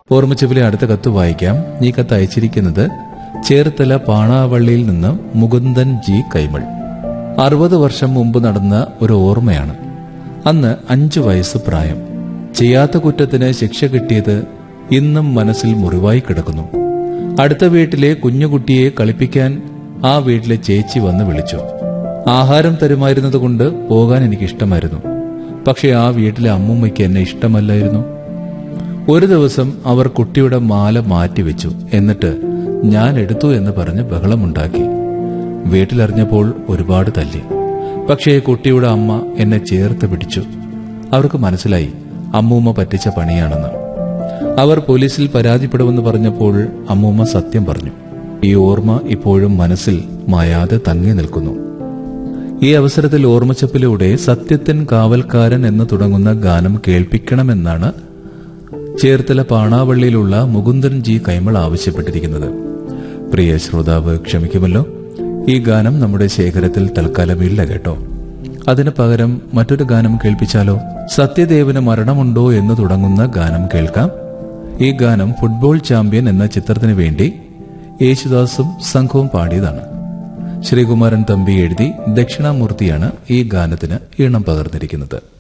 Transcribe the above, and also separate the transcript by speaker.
Speaker 1: ഓർമ്മച്ചപ്പിലെ അടുത്ത കത്ത് വായിക്കാം ഈ കത്ത് അയച്ചിരിക്കുന്നത് ചേർത്തല പാണാവള്ളിയിൽ നിന്ന് മുകുന്ദൻ ജി കൈമൾ അറുപത് വർഷം മുമ്പ് നടന്ന ഒരു ഓർമ്മയാണ് അന്ന് അഞ്ചു വയസ്സ് പ്രായം ചെയ്യാത്ത കുറ്റത്തിന് ശിക്ഷ കിട്ടിയത് ഇന്നും മനസ്സിൽ മുറിവായി കിടക്കുന്നു അടുത്ത വീട്ടിലെ കുഞ്ഞുകുട്ടിയെ കളിപ്പിക്കാൻ ആ വീട്ടിലെ ചേച്ചി വന്ന് വിളിച്ചു ആഹാരം തരുമായിരുന്നതുകൊണ്ട് പോകാൻ എനിക്ക് ഇഷ്ടമായിരുന്നു പക്ഷെ ആ വീട്ടിലെ അമ്മൂമ്മയ്ക്ക് എന്നെ ഇഷ്ടമല്ലായിരുന്നു ഒരു ദിവസം അവർ കുട്ടിയുടെ മാല മാറ്റിവെച്ചു എന്നിട്ട് ഞാൻ എടുത്തു എന്ന് പറഞ്ഞ് ബഹളമുണ്ടാക്കി വീട്ടിലറിഞ്ഞപ്പോൾ ഒരുപാട് തല്ലി പക്ഷേ കുട്ടിയുടെ അമ്മ എന്നെ ചേർത്ത് പിടിച്ചു അവർക്ക് മനസ്സിലായി അമ്മൂമ്മ പറ്റിച്ച പണിയാണെന്ന് അവർ പോലീസിൽ പരാതിപ്പെടുമെന്ന് പറഞ്ഞപ്പോൾ അമ്മൂമ്മ സത്യം പറഞ്ഞു ഈ ഓർമ്മ ഇപ്പോഴും മനസ്സിൽ മായാതെ തങ്ങി നിൽക്കുന്നു ഈ അവസരത്തിൽ ഓർമ്മച്ചപ്പിലൂടെ സത്യത്തിൻ കാവൽക്കാരൻ എന്ന് തുടങ്ങുന്ന ഗാനം കേൾപ്പിക്കണമെന്നാണ് ചേർത്തല പാണാവള്ളിയിലുള്ള മുകുന്ദൻ ജി കൈമൾ ആവശ്യപ്പെട്ടിരിക്കുന്നത് പ്രിയ ശ്രോതാവ് ക്ഷമിക്കുമല്ലോ ഈ ഗാനം നമ്മുടെ ശേഖരത്തിൽ തൽക്കാലം ഇല്ല കേട്ടോ അതിന് പകരം മറ്റൊരു ഗാനം കേൾപ്പിച്ചാലോ സത്യദേവന് മരണമുണ്ടോ എന്ന് തുടങ്ങുന്ന ഗാനം കേൾക്കാം ഈ ഗാനം ഫുട്ബോൾ ചാമ്പ്യൻ എന്ന ചിത്രത്തിന് വേണ്ടി യേശുദാസും സംഘവും പാടിയതാണ് ശ്രീകുമാരൻ തമ്പി എഴുതി ദക്ഷിണാമൂർത്തിയാണ് ഈ ഗാനത്തിന് ഈണം പകർന്നിരിക്കുന്നത്